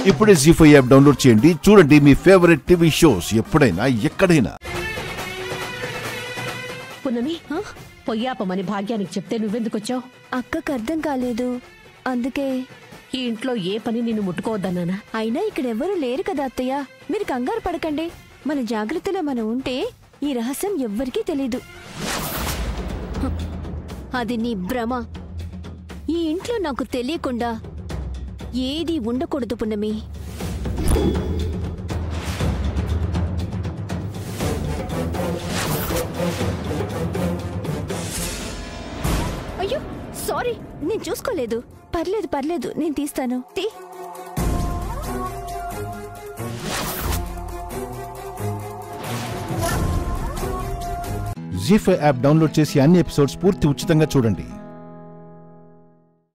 ఇప్పుడే G five app download చేయండి చూడండి మీ ఫేవరెట్ టీవీ షోస్ ఎప్పుడైనా ఎక్కడైనా పున్నమి పొయ్యాపమని భాగ్యానికి చెప్తే నువ్వెందుకు వచ్చావు అక్కకు అర్థం కాలేదు అందుకే ఈ ఇంట్లో ఏ పని నిన్ను ముట్టుకోవద్దన్నానా అయినా ఇక్కడ ఎవరూ లేరు కదా అత్తయ్య మీరు కంగారు పడకండి మన జాగ్రత్తలో మనం ఉంటే ఈ రహస్యం ఎవ్వరికీ తెలీదు హ, అది నీ భ్రమ ఈ ఇంట్లో నాకు తెలియకుండా ఏది ఉండకూడదు పున్నమి అయ్యో సారీ నేను చూసుకోలేదు పర్లేదు పర్లేదు నేను తీస్తాను తీ జీ ఫైవ్ యాప్ డౌన్లోడ్ చేసి అన్ని ఎపిసోడ్స్ పూర్తి ఉచితంగా చూడండి